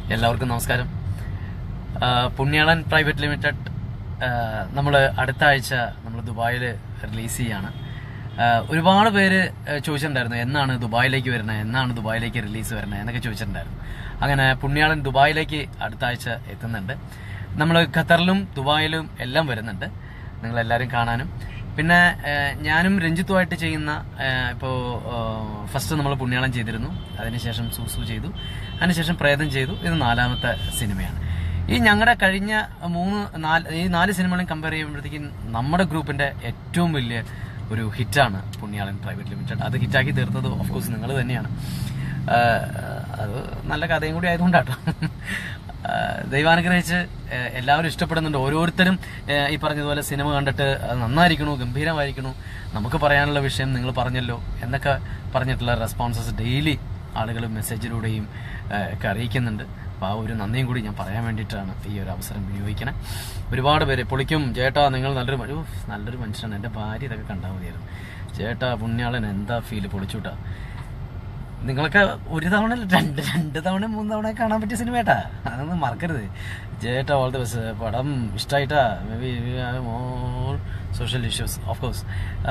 എല്ലാവർക്കും നമസ്കാരം ആ, പുണ്യാളൻ പ്രൈവറ്റ് ലിമിറ്റഡ് നമ്മൾ അടുത്ത ആഴ്ച നമ്മൾ ദുബായിൽ റിലീസ് ചെയ്യാണ് ആ, ഒരുപാട് പേര് ആ, ചോദിച്ചിട്ടുണ്ടായിരുന്നു എന്നാണ് ദുബായിലേക്ക് വരുന്നത് എന്നാണ് ദുബായിലേക്ക് റിലീസ് വരുന്നത് എന്നൊക്കെ ചോദിച്ചിട്ടുണ്ടായിരുന്നു അങ്ങനെ പുണ്യാളൻ ദുബായിലേക്ക് അടുത്ത ആഴ്ച എത്തുന്നുണ്ട് നമ്മൾ ഖത്തറിലും ദുബായിലും എല്ലാം വരുന്നുണ്ട് നിങ്ങൾ എല്ലാവരും കാണാനും പിന്നെ ഏഹ്, ഞാനും രഞ്ജിത്തുമായിട്ട് ചെയ്യുന്ന ഏഹ്, ഇപ്പോ ഏഹ്, ഫസ്റ്റ് നമ്മൾ പുണ്യാളം ചെയ്തിരുന്നു അതിനുശേഷം സൂസു ചെയ്തു അതിനുശേഷം പ്രേതം ചെയ്തു ഇത് നാലാമത്തെ സിനിമയാണ് ഈ ഞങ്ങളുടെ കഴിഞ്ഞ മൂന്ന് നാല് ഈ നാല് സിനിമകളും കമ്പയർ ചെയ്യുമ്പോഴത്തേക്കും നമ്മുടെ ഗ്രൂപ്പിന്റെ ഏറ്റവും വലിയ ഒരു ഹിറ്റാണ് പുണ്യാളൻ പ്രൈവറ്റ് ലിമിറ്റഡ് അത് ഹിറ്റാക്കി തീർത്തത് ഓഫ് കോഴ്സ് നിങ്ങൾ തന്നെയാണ് ആഹ്, അത് നല്ല കഥയും കൂടി ആയതുകൊണ്ടാട്ടോ ആഹ് ദൈവാനുഗ്രഹിച്ച് ഏഹ് എല്ലാവരും ഇഷ്ടപ്പെടുന്നുണ്ട് ഓരോരുത്തരും ഏഹ് ഈ പറഞ്ഞതുപോലെ സിനിമ കണ്ടിട്ട് അത് നന്നായിരിക്കണു ഗംഭീരമായിരിക്കണു നമുക്ക് പറയാനുള്ള വിഷയം നിങ്ങൾ പറഞ്ഞല്ലോ എന്നൊക്കെ പറഞ്ഞിട്ടുള്ള റെസ്പോൺസസ് ഡെയിലി ആളുകൾ മെസ്സേജിലൂടെയും ഏഹ് ഒക്കെ അറിയിക്കുന്നുണ്ട് അപ്പോൾ ആ ഒരു നന്ദിയും കൂടി ഞാൻ പറയാൻ വേണ്ടിയിട്ടാണ് ഈ ഒരു അവസരം വിനിയോഗിക്കണേ ഒരുപാട് പേര് പൊളിക്കും ചേട്ടാ നിങ്ങൾ നല്ലൊരു മ- ഉഫ്, നല്ലൊരു മനുഷ്യനാണ് എൻ്റെ ഭാര്യ ഇതൊക്കെ കണ്ടാൽ മതിയായിരുന്നു ചേട്ടാ പുണ്യാളൻ എന്താ ഫീല് പൊളിച്ചുട്ടാ നിങ്ങളൊക്കെ ഒരു തവണ അല്ല, രണ്ട് രണ്ട് തവണ മൂന്ന് തവണ കാണാൻ പറ്റിയ സിനിമ ഏട്ടാ അതൊന്നും മറക്കരുത് ജേട്ടാ ഓൾ ദി ബെസ്റ്റ് പടം ഇഷ്ടമായിട്ടാ maybe more social issues of course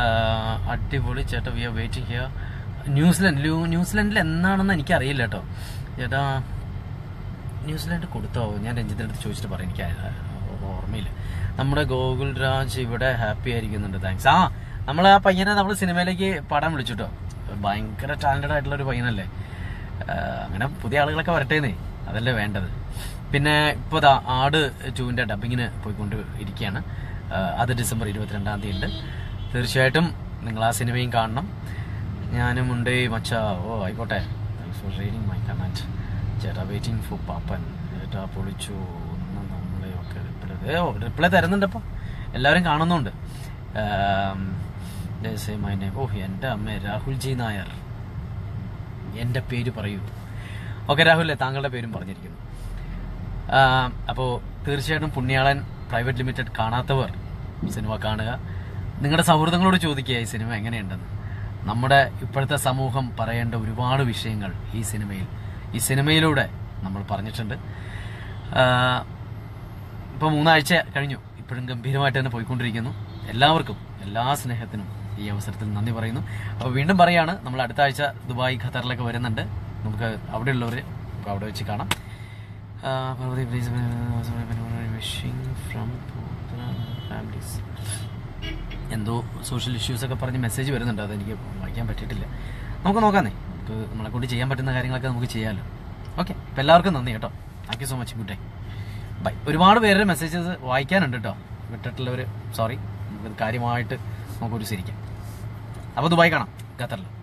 അടിപൊളി ചേട്ടാ we are waiting here New Zealand ലൂ- ന്യൂസിലൻഡിൽ എന്നാണെന്ന് എനിക്കറിയില്ല കേട്ടോ ചേട്ടാ ന്യൂസിലാൻഡ് കൊടുത്തോ ഞാൻ രഞ്ജിത്തിന്റെ അടുത്ത് ചോദിച്ചിട്ട് പറയാം എനിക്ക് ആ- ഓർമ്മയില്ല നമ്മുടെ ഗോകുൽ രാജ് ഇവിടെ ഹാപ്പി ആയിരിക്കുന്നുണ്ട് താങ്ക്സ് ആ നമ്മൾ ആ പയ്യനെ നമ്മൾ സിനിമയിലേക്ക് പടം വിളിച്ചു കേട്ടോ ഭയങ്കര ടാലന്റഡ് ആയിട്ടുള്ള ഒരു പയ്യനല്ലേ ആ, അങ്ങനെ പുതിയ ആളുകളൊക്കെ വരട്ടേന്നേ അതല്ലേ വേണ്ടത് പിന്നെ ഇപ്പോൾ ദാ ആട് ടൂവിന്റെ ഡബിങ്ങിന് പോയിക്കൊണ്ട് ഇരിക്കുകയാണ് ആ, അത് ഡിസംബർ ഇരുപത്തിരണ്ടാം തീയതി ഉണ്ട് തീർച്ചയായിട്ടും നിങ്ങൾ ആ സിനിമയും കാണണം ഞാനും ഉണ്ട് മച്ചാ ഓ ആയിക്കോട്ടെ thanks for reading my comment ചേട്ടാ വെയിറ്റിംഗ് ഫോർ പാപ്പൻ ചേട്ടാ പൊളിച്ചു ഒന്ന് നമ്മളെ ഒക്കെ റിപ്ലൈ ഓ റിപ്ലൈ തരുന്നുണ്ടപ്പോൾ എല്ലാവരും കാണുന്നുണ്ട് മൈ നെയിം ഓ എൻ്റെ അമ്മ രാഹുൽ ജി നായർ എൻ്റെ പേര് പറയൂ ഓക്കെ രാഹുലേ താങ്കളുടെ പേരും പറഞ്ഞിരിക്കുന്നു അപ്പോൾ തീർച്ചയായിട്ടും പുണ്യാളൻ പ്രൈവറ്റ് ലിമിറ്റഡ് കാണാത്തവർ സിനിമ കാണുക നിങ്ങളുടെ സൗഹൃദങ്ങളോട് ചോദിക്കുക ഈ സിനിമ എങ്ങനെയുണ്ടെന്ന് നമ്മുടെ ഇപ്പോഴത്തെ സമൂഹം പറയേണ്ട ഒരുപാട് വിഷയങ്ങൾ ഈ സിനിമയിൽ ഈ സിനിമയിലൂടെ നമ്മൾ പറഞ്ഞിട്ടുണ്ട് ഇപ്പോൾ മൂന്നാഴ്ച കഴിഞ്ഞു ഇപ്പോഴും ഗംഭീരമായിട്ട് തന്നെ പോയിക്കൊണ്ടിരിക്കുന്നു എല്ലാവർക്കും എല്ലാ സ്നേഹത്തിനും ഈ അവസരത്തിൽ നന്ദി പറയുന്നു അപ്പോൾ വീണ്ടും പറയാണ് നമ്മൾ അടുത്ത ആഴ്ച ദുബായ് ഖത്തറിലൊക്കെ വരുന്നുണ്ട് നമുക്ക് അവിടെയുള്ളവർ അവിടെ വെച്ച് കാണാം Parvathy please wishing from families എന്തോ സോഷ്യൽ ഇഷ്യൂസ് ഒക്കെ പറഞ്ഞ് മെസ്സേജ് വരുന്നുണ്ട് അതെനിക്ക് വായിക്കാൻ പറ്റിയിട്ടില്ല നമുക്ക് നോക്കാന്നേ നമുക്ക് നമ്മളെ കൊണ്ട് ചെയ്യാൻ പറ്റുന്ന കാര്യങ്ങളൊക്കെ നമുക്ക് ചെയ്യാമല്ലോ ഓക്കെ അപ്പം എല്ലാവർക്കും നന്ദി കേട്ടോ thank you so much good day bye ഒരുപാട് പേരുടെ മെസ്സേജസ് വായിക്കാനുണ്ട് കേട്ടോ വിട്ടിട്ടുള്ളവർ സോറി നമുക്കത് കാര്യമായിട്ട് നമുക്കൊരു ശരിക്കാം അപ്പോൾ ദുബായ് കാണാം ഖത്തറിൽ